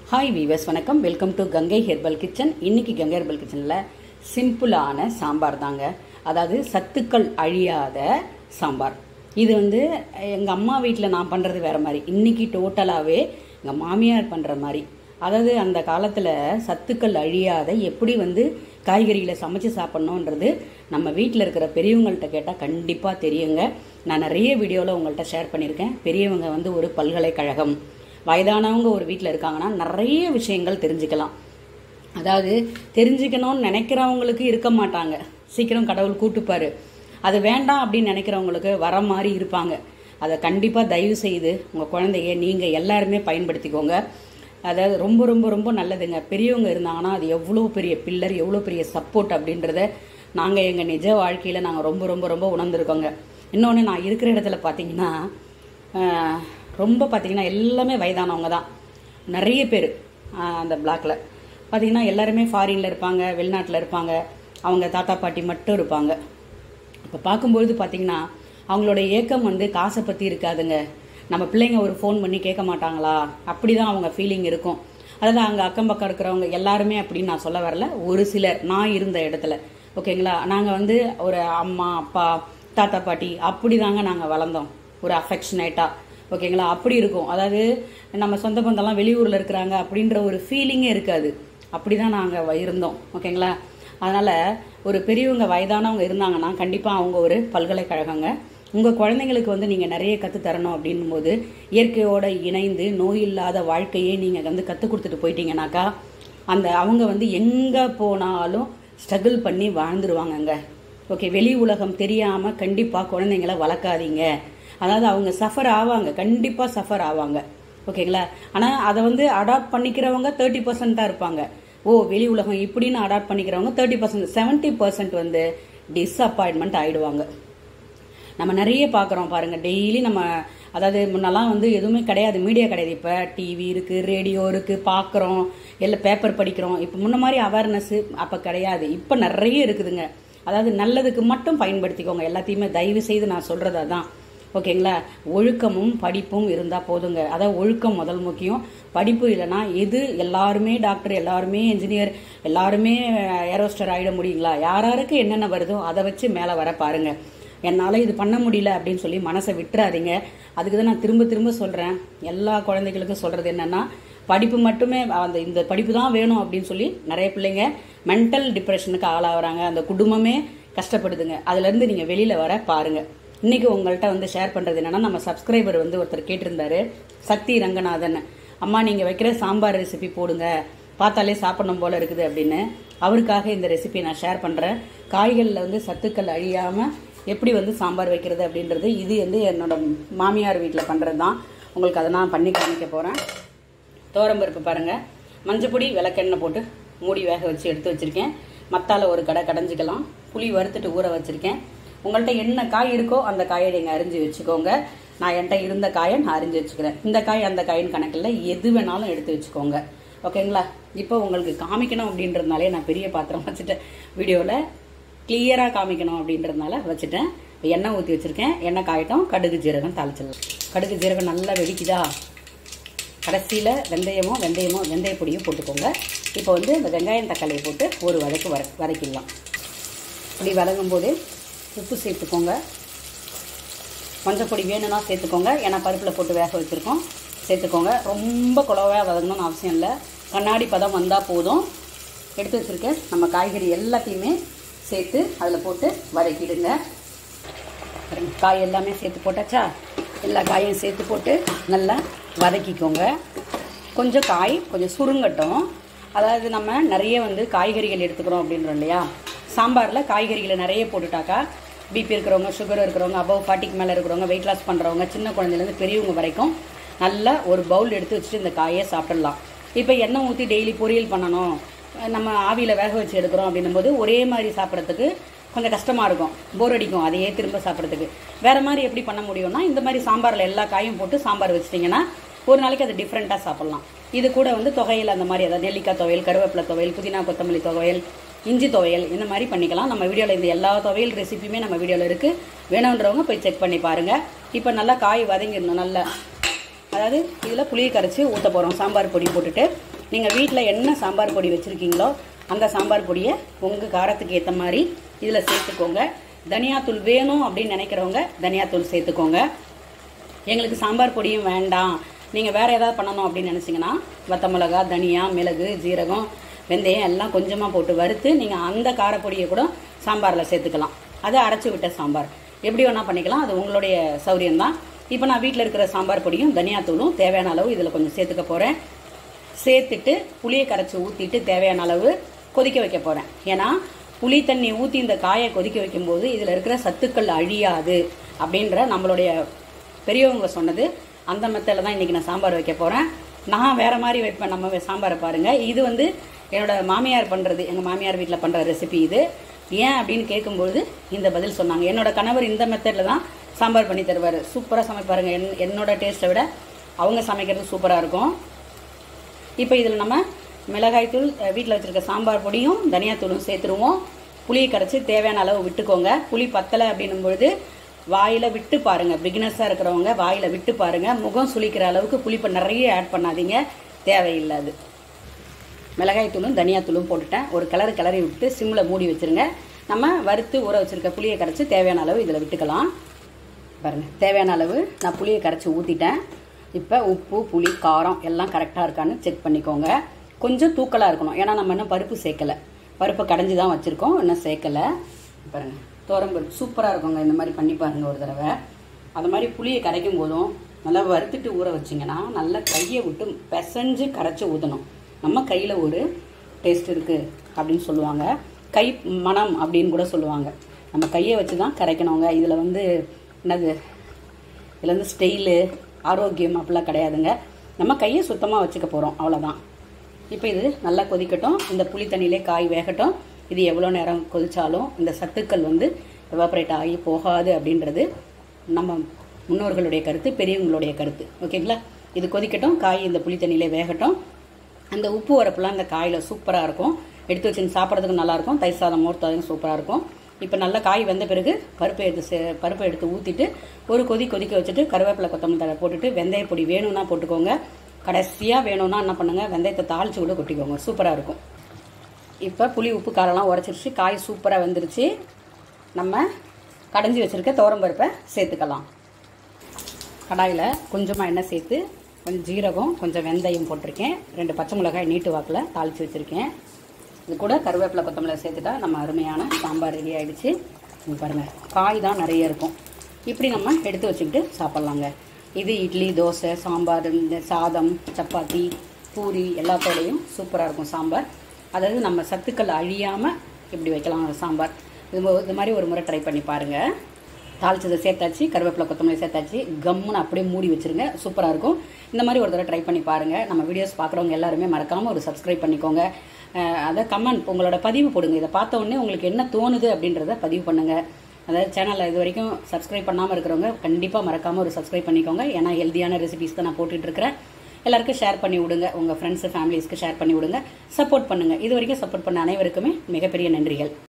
hi viewers வணக்கம் welcome to Gangai herbal kitchen இன்னைக்கு Gangai herbal கிச்சனில் சிம்பிளான சாம்பார் தாங்க அதாவது சத்துக்கள் அழியாத சாம்பார் இது வந்து எங்கள் அம்மா வீட்டில் நான் பண்ணுறது வேற மாதிரி இன்னைக்கு டோட்டலாகவே எங்கள் மாமியார் பண்ணுற மாதிரி அதாவது அந்த காலத்தில் சத்துக்கள் அழியாத எப்படி வந்து காய்கறிகளை சமைச்சு சாப்பிட்ணுன்றது நம்ம வீட்டில் இருக்கிற பெரியவங்கள்ட்ட கேட்டால் கண்டிப்பாக தெரியுங்க நான் நிறைய வீடியோவில் உங்கள்கிட்ட ஷேர் பண்ணியிருக்கேன் பெரியவங்க வந்து ஒரு பல்கலைக்கழகம் வயதானவங்க ஒரு வீட்டில் இருக்காங்கன்னா நிறைய விஷயங்கள் தெரிஞ்சுக்கலாம் அதாவது தெரிஞ்சுக்கணும்னு நினைக்கிறவங்களுக்கு இருக்க மாட்டாங்க சீக்கிரம் கடவுள் கூட்டுப்பாரு அது வேண்டாம் அப்படின்னு நினைக்கிறவங்களுக்கு வர மாதிரி இருப்பாங்க அதை கண்டிப்பாக தயவு செய்து உங்கள் குழந்தைய நீங்கள் எல்லாருமே பயன்படுத்திக்கோங்க அதாவது ரொம்ப ரொம்ப ரொம்ப நல்லதுங்க பெரியவங்க இருந்தாங்கன்னா அது எவ்வளோ பெரிய பில்லர் எவ்வளோ பெரிய சப்போர்ட் அப்படின்றத நாங்கள் எங்கள் நிஜ வாழ்க்கையில் நாங்கள் ரொம்ப ரொம்ப ரொம்ப உணர்ந்துருக்கோங்க இன்னொன்று நான் இருக்கிற இடத்துல பார்த்தீங்கன்னா ஆஹ், ரொம்ப பார்த்தீங்கன்னா எல்லாமே வயதானவங்க தான் நிறைய பேர் அந்த பிளாக்ல பார்த்தீங்கன்னா எல்லாருமே ஃபாரின்ல இருப்பாங்க வெளிநாட்டில் இருப்பாங்க அவங்க தாத்தா பாட்டி மட்டும் இருப்பாங்க இப்போ பார்க்கும்பொழுது பார்த்தீங்கன்னா அவங்களோட ஏக்கம் வந்து காசை பற்றி இருக்காதுங்க நம்ம பிள்ளைங்க ஒரு ஃபோன் பண்ணி கேட்க மாட்டாங்களா அப்படி தான் அவங்க ஃபீலிங் இருக்கும் அதாவது அங்கே அக்கம் பக்கம் இருக்கிறவங்க எல்லாருமே அப்படின்னு நான் சொல்ல வரல ஒரு சிலர் நான் இருந்த இடத்துல ஓகேங்களா நாங்கள் வந்து ஒரு அம்மா அப்பா தாத்தா பாட்டி அப்படி தாங்க நாங்கள் வளர்ந்தோம் ஒரு அஃபெக்ஷனேட்டாக ஓகேங்களா அப்படி இருக்கும் அதாவது நம்ம சொந்த பந்தம்லாம் வெளியூரில் இருக்கிறாங்க அப்படின்ற ஒரு ஃபீலிங்கே இருக்காது அப்படி தான் நாங்கள் இருந்தோம் ஓகேங்களா அதனால் ஒரு பெரியவங்க வயதானவங்க இருந்தாங்கன்னா கண்டிப்பாக அவங்க ஒரு பல்கலைக்கழகங்க உங்கள் குழந்தைங்களுக்கு வந்து நீங்கள் நிறைய கற்று தரணும் அப்படின்னும் போது இயற்கையோட இணைந்து நோய் இல்லாத வாழ்க்கையை நீங்கள் வந்து கற்றுக் கொடுத்துட்டு போயிட்டீங்கன்னாக்கா அந்த அவங்க வந்து எங்கே போனாலும் ஸ்ட்ரகிள் பண்ணி வாழ்ந்துருவாங்கங்க ஓகே வெளி உலகம் தெரியாமல் கண்டிப்பாக குழந்தைங்கள வளர்க்காதீங்க அதாவது அவங்க சஃபர் ஆவாங்க கண்டிப்பாக சஃபர் ஆவாங்க ஓகேங்களா ஆனால் அதை வந்து அடாப்ட் பண்ணிக்கிறவங்க தேர்ட்டி பர்சன்ட் தான் இருப்பாங்க ஓ வெளி உலகம் இப்படின்னு அடாப்ட் பண்ணிக்கிறவங்க தேர்ட்டி பர்சன்ட் செவன்ட்டி பர்சன்ட் வந்து டிஸப்பாயின்மெண்ட் ஆயிடுவாங்க நம்ம நிறைய பார்க்குறோம் பாருங்க டெய்லி நம்ம அதாவது முன்னெல்லாம் வந்து எதுவுமே கிடையாது மீடியா கிடையாது இப்போ டிவி இருக்கு ரேடியோ இருக்கு பார்க்குறோம் எல்லாம் பேப்பர் படிக்கிறோம் இப்போ முன்ன மாதிரி அவேர்னஸ் அப்போ கிடையாது இப்போ நிறைய இருக்குதுங்க அதாவது நல்லதுக்கு மட்டும் பயன்படுத்திக்கோங்க எல்லாத்தையுமே தயவு செய்து நான் சொல்றது அதான் ஓகேங்களா ஒழுக்கமும் படிப்பும் இருந்தால் போதுங்க அதாவது ஒழுக்கம் முதல் முக்கியம் படிப்பு இல்லைன்னா எது எல்லாருமே டாக்டர் எல்லாருமே இன்ஜினியர் எல்லாருமே ஏரோஸ்டர் ஆகிட முடியுங்களா யாராருக்கு என்னென்ன வருதோ அதை வச்சு மேலே வர பாருங்க என்னால் இது பண்ண முடியல அப்படின்னு சொல்லி மனசை விட்டுறாதீங்க அதுக்கு தான் நான் திரும்ப திரும்ப சொல்கிறேன் எல்லா குழந்தைகளுக்கும் சொல்கிறது என்னென்னா படிப்பு மட்டுமே அந்த இந்த படிப்பு தான் வேணும் அப்படின்னு சொல்லி நிறைய பிள்ளைங்க மென்டல் டிப்ரெஷனுக்கு ஆளாகிறாங்க அந்த குடும்பமே கஷ்டப்படுதுங்க அதுலேருந்து நீங்கள் வெளியில் வர பாருங்கள் இன்னைக்கு உங்கள்கிட்ட வந்து ஷேர் பண்ணுறது என்னன்னா நம்ம சப்ஸ்கிரைபர் வந்து ஒருத்தர் கேட்டிருந்தாரு சக்தி ரங்கநாதன் அம்மா நீங்கள் வைக்கிற சாம்பார் ரெசிபி போடுங்க பார்த்தாலே சாப்பிடணும் போல இருக்குது அப்படின்னு அவருக்காக இந்த ரெசிபி நான் ஷேர் பண்ணுறேன் காய்களில் வந்து சத்துக்கள் அழியாமல் எப்படி வந்து சாம்பார் வைக்கிறது அப்படின்றது இது வந்து என்னோட மாமியார் வீட்டில் பண்ணுறது தான் உங்களுக்கு அதை நான் பண்ணி காமிக்க போகிறேன் துவரம்பருப்பு பாருங்கள் மஞ்சப்பொடி விளக்கெண்ணெய் போட்டு மூடி வேக வச்சு எடுத்து வச்சுருக்கேன் மத்தால ஒரு கடை கடைஞ்சிக்கலாம் புளி வறுத்துட்டு ஊற வச்சுருக்கேன் உங்கள்கிட்ட என்ன காய் இருக்கோ அந்த காயை நீங்கள் அரிஞ்சு வச்சுக்கோங்க நான் என்கிட்ட இருந்த காயை நான் அரிஞ்சு வச்சுக்கிறேன் இந்த காய் அந்த காயின் கணக்கில் எது வேணாலும் எடுத்து வச்சுக்கோங்க ஓகேங்களா இப்போ உங்களுக்கு காமிக்கணும் அப்படின்றதுனாலே நான் பெரிய பாத்திரம் வச்சுட்டேன் வீடியோவில் கிளியராக காமிக்கணும் அப்படின்றதுனால வச்சுட்டேன் இப்போ எண்ணெய் ஊற்றி வச்சுருக்கேன் எண்ணெய் காயட்டும் கடுகு ஜீரகம் தாளிச்சிடலாம் கடுகு ஜீரகம் நல்லா வெடிக்குதா கடைசியில் வெந்தயமோ வெந்தயமோ வெந்தய பொடியும் போட்டுக்கோங்க இப்போ வந்து இந்த வெங்காயம் தக்காளியை போட்டு ஒரு வதக்கு வர வதக்கிடலாம் அப்படி வதங்கும் போது உப்பு சேர்த்துக்கோங்க மஞ்சப்பொடி வேணும்னா சேர்த்துக்கோங்க ஏன்னா பருப்பில் போட்டு வேக வச்சுருக்கோம் சேர்த்துக்கோங்க ரொம்ப குழவையாக வதங்கணும்னு அவசியம் இல்லை கண்ணாடி பதம் வந்தால் போதும் எடுத்து வச்சுருக்கேன் நம்ம காய்கறி எல்லாத்தையுமே சேர்த்து அதில் போட்டு வதக்கிடுங்க பாருங்க, காய் எல்லாமே சேர்த்து போட்டாச்சா எல்லா காயும் சேர்த்து போட்டு நல்லா வதக்கிக்கோங்க கொஞ்சம் காய் கொஞ்சம் சுருங்கட்டும் அதாவது நம்ம நிறைய வந்து காய்கறிகள் எடுத்துக்கிறோம் அப்படின்றோம் இல்லையா சாம்பாரில் காய்கறிகளை நிறைய போட்டுட்டாக்கா பிபி இருக்கிறவங்க சுகர் இருக்கிறவங்க அபவ் ஃபார்ட்டிக்கு மேலே இருக்கிறவங்க வெயிட் லாஸ் பண்ணுறவங்க சின்ன குழந்தைலேருந்து பெரியவங்க வரைக்கும் நல்லா ஒரு பவுல் எடுத்து வச்சுட்டு இந்த காயை சாப்பிடலாம் இப்போ எண்ணெய் ஊற்றி டெய்லி பொரியல் பண்ணணும் நம்ம ஆவியில் வேக வச்சு எடுக்கிறோம் அப்படின்னும் போது ஒரே மாதிரி சாப்பிட்றதுக்கு கொஞ்சம் கஷ்டமாக இருக்கும் போர் அடிக்கும் அதையே திரும்ப சாப்பிட்றதுக்கு வேறு மாதிரி எப்படி பண்ண முடியும்னா இந்த மாதிரி சாம்பாரில் எல்லா காயும் போட்டு சாம்பார் வச்சிட்டிங்கன்னா ஒரு நாளைக்கு அது டிஃப்ரெண்ட்டாக சாப்பிட்லாம் இது கூட வந்து துவையல் அந்த மாதிரி அதாவது நெல்லிக்காய் துவையல் கருவேப்பிலை துவையல் புதினா கொத்தமல்லி துவையல் இஞ்சி துவையல் இந்த மாதிரி பண்ணிக்கலாம் நம்ம வீடியோவில் இந்த எல்லா துவையல் ரெசிபியுமே நம்ம வீடியோவில் இருக்குது வேணுன்றவங்க போய் செக் பண்ணி பாருங்கள் இப்போ நல்லா காய் வதங்கிடணும் நல்லா அதாவது இதில் புளியை கரைச்சி ஊற்ற போகிறோம் சாம்பார் பொடி போட்டுட்டு நீங்கள் வீட்டில் என்ன சாம்பார் பொடி வச்சுருக்கீங்களோ அந்த சாம்பார் பொடியை உங்கள் காரத்துக்கு ஏற்ற மாதிரி இதில் சேர்த்துக்கோங்க தனியாத்தூள் வேணும் அப்படின்னு நினைக்கிறவங்க தனியாத்தூள் சேர்த்துக்கோங்க எங்களுக்கு சாம்பார் பொடியும் வேண்டாம் நீங்கள் வேறு ஏதாவது பண்ணணும் அப்படின்னு நினச்சிங்கன்னா வத்த மிளகா தனியா மிளகு ஜீரகம் வெந்தயம் எல்லாம் கொஞ்சமாக போட்டு வறுத்து நீங்கள் அந்த காரப்பொடியை கூட சாம்பாரில் சேர்த்துக்கலாம் அது அரைச்சி விட்ட சாம்பார் எப்படி வேணால் பண்ணிக்கலாம் அது உங்களுடைய சௌரியம்தான் இப்போ நான் வீட்டில் இருக்கிற சாம்பார் பொடியும் தனியாத்தூளும் தேவையான அளவு இதில் கொஞ்சம் சேர்த்துக்க போகிறேன் சேர்த்துட்டு புளியை கரைச்சி ஊற்றிட்டு தேவையான அளவு கொதிக்க வைக்க போகிறேன் ஏன்னா புளி தண்ணி ஊற்றி இந்த காயை கொதிக்க வைக்கும்போது இதில் இருக்கிற சத்துக்கள் அழியாது அப்படின்ற நம்மளுடைய பெரியவங்க சொன்னது அந்த மெத்தடில் தான் இன்றைக்கி நான் சாம்பார் வைக்க போகிறேன் நான் வேறு மாதிரி வைப்பேன் நம்ம சாம்பாரை பாருங்கள் இது வந்து என்னோட மாமியார் பண்ணுறது எங்கள் மாமியார் வீட்டில் பண்ணுற ரெசிபி இது ஏன் அப்படின்னு கேட்கும்போது இந்த பதில் சொன்னாங்க என்னோட கணவர் இந்த மெத்தடில் தான் சாம்பார் பண்ணி தருவார் சூப்பராக சமைப்பாருங்க என் என்னோட டேஸ்ட்டை விட அவங்க சமைக்கிறது சூப்பராக இருக்கும் இப்போ இதில் நம்ம மிளகாய்த்தூள் வீட்டில் வச்சுருக்க சாம்பார் பொடியும் தனியாத்தூளும் சேர்த்துருவோம் புளியை கரைச்சி தேவையான அளவு விட்டுக்கோங்க புளி பத்தலை அப்படின்னும் பொழுது வாயில் விட்டு பாருங்கள் பிகினர்ஸாக இருக்கிறவங்க வாயில் விட்டு பாருங்கள் முகம் சுளிக்கிற அளவுக்கு புளிப்பை நிறைய ஆட் பண்ணாதீங்க தேவையில்லை அது மிளகாய்த்தூளும் தனியாத்தூளும் போட்டுட்டேன் ஒரு கிளறு கிளறி விட்டு சிம்மில் மூடி வச்சுருங்க நம்ம வறுத்து ஊற வச்சுருக்க புளியை கரைச்சி தேவையான அளவு இதில் விட்டுக்கலாம் பாருங்கள் தேவையான அளவு நான் புளியை கரைச்சி ஊற்றிட்டேன் இப்போ உப்பு புளி காரம் எல்லாம் கரெக்டாக இருக்கான்னு செக் பண்ணிக்கோங்க கொஞ்சம் தூக்கலாக இருக்கணும் ஏன்னா நம்ம இன்னும் பருப்பு சேர்க்கலை பருப்பை கடைஞ்சி தான் வச்சுருக்கோம் இன்னும் சேர்க்கலை பாருங்கள் தோரம்பருப்பு சூப்பராக இருக்குங்க இந்த மாதிரி பண்ணி பாருங்கள் ஒரு தடவை அது மாதிரி புளியை கரைக்கும் போதும் நல்லா வறுத்துட்டு ஊற வச்சிங்கன்னா நல்லா கையை விட்டு பிசைஞ்சு கரைச்சி ஊற்றணும் நம்ம கையில் ஒரு டேஸ்ட் இருக்குது அப்படின்னு சொல்லுவாங்க கை மனம் அப்படின்னு கூட சொல்லுவாங்க நம்ம கையை வச்சு தான் கரைக்கணுங்க இதில் வந்து என்னது இதில் வந்து ஸ்டைலு ஆரோக்கியம் அப்படிலாம் கிடையாதுங்க நம்ம கையை சுத்தமாக வச்சுக்க போகிறோம் அவ்வளோதான் இப்போ இது நல்லா கொதிக்கட்டும் இந்த புளி தண்ணியிலே காய் வேகட்டும் இது எவ்வளோ நேரம் கொதிச்சாலும் இந்த சத்துக்கள் வந்து எவாப்ரேட் ஆகி போகாது அப்படின்றது நம்ம முன்னோர்களுடைய கருத்து பெரியவங்களுடைய கருத்து ஓகேங்களா இது கொதிக்கட்டும் காய் இந்த புளி தண்ணியிலே வேகட்டும் அந்த உப்பு வரப்புலாம் இந்த காயில் சூப்பராக இருக்கும் எடுத்து வச்சு சாப்பிட்றதுக்கு நல்லாயிருக்கும் தயிர் சாதம் மோர் சாதம் சூப்பராக இருக்கும் இப்போ நல்லா காய் வெந்த பிறகு பருப்பை எடுத்து சே பருப்பை எடுத்து ஊற்றிட்டு ஒரு கொதி கொதிக்க வச்சுட்டு கருவேப்பிலை கொத்தமல்லி தழை போட்டுட்டு வெந்தய பொடி வேணும்னா போட்டுக்கோங்க கடைசியாக வேணும்னா என்ன பண்ணுங்கள் வெந்தயத்தை தாளித்து கூட கொட்டிக்கோங்க சூப்பராக இருக்கும் இப்போ புளி உப்பு காரம்லாம் உரைச்சிருச்சு காய் சூப்பராக வெந்துருச்சு நம்ம கடைஞ்சி வச்சுருக்க துவரம்பருப்பை சேர்த்துக்கலாம் கடாயில் கொஞ்சமாக எண்ணெய் சேர்த்து கொஞ்சம் ஜீரகம் கொஞ்சம் வெந்தயம் போட்டிருக்கேன் ரெண்டு பச்சை மிளகாய் நீட்டு வாக்கில் தாளித்து வச்சுருக்கேன் இது கூட கருவேப்பிலை கொத்தமல்லி சேர்த்துட்டா நம்ம அருமையான சாம்பார் ரெடி ஆகிடுச்சு இங்கே பாருங்கள் காய் தான் நிறைய இருக்கும் இப்படி நம்ம எடுத்து வச்சுக்கிட்டு சாப்பிட்லாங்க இது இட்லி தோசை சாம்பார் இந்த சாதம் சப்பாத்தி பூரி எல்லாத்தோடையும் சூப்பராக இருக்கும் சாம்பார் அதாவது நம்ம சத்துக்கள் அழியாமல் இப்படி வைக்கலாம் சாம்பார் இது மோ- இது மாதிரி ஒரு முறை ட்ரை பண்ணி பாருங்கள் தாளிச்சதை சேர்த்தாச்சு கருவேப்பிலை கொத்தமல்லி சேர்த்தாச்சு கம்முன்னு அப்படியே மூடி வச்சிருங்க சூப்பராக இருக்கும் இந்த மாதிரி ஒரு தடவை ட்ரை பண்ணி பாருங்கள் நம்ம வீடியோஸ் பார்க்குறவங்க எல்லாருமே மறக்காமல் ஒரு சப்ஸ்கிரைப் பண்ணிக்கோங்க அஹ் அதை கமெண்ட் உங்களோட பதிவு போடுங்க இதை பார்த்த உடனே உங்களுக்கு என்ன தோணுது அப்படின்றத பதிவு பண்ணுங்கள் அதாவது சேனலில் இது வரைக்கும் சப்ஸ்கிரைப் பண்ணாமல் இருக்கிறவங்க கண்டிப்பாக மறக்காமல் ஒரு சப்ஸ்கிரைப் பண்ணிக்கோங்க ஏன்னா ஹெல்த்தியான ரெசிபிஸ் தான் நான் போட்டுட்டு இருக்கிறேன் எல்லாருக்கும் ஷேர் பண்ணி விடுங்க உங்கள் ஃப்ரெண்ட்ஸு ஃபேமிலிஸ்க்கு ஷேர் பண்ணி விடுங்க சப்போர்ட் பண்ணுங்கள் இது வரைக்கும் சப்போர்ட் பண்ண அனைவருக்குமே மிகப்பெரிய நன்றிகள்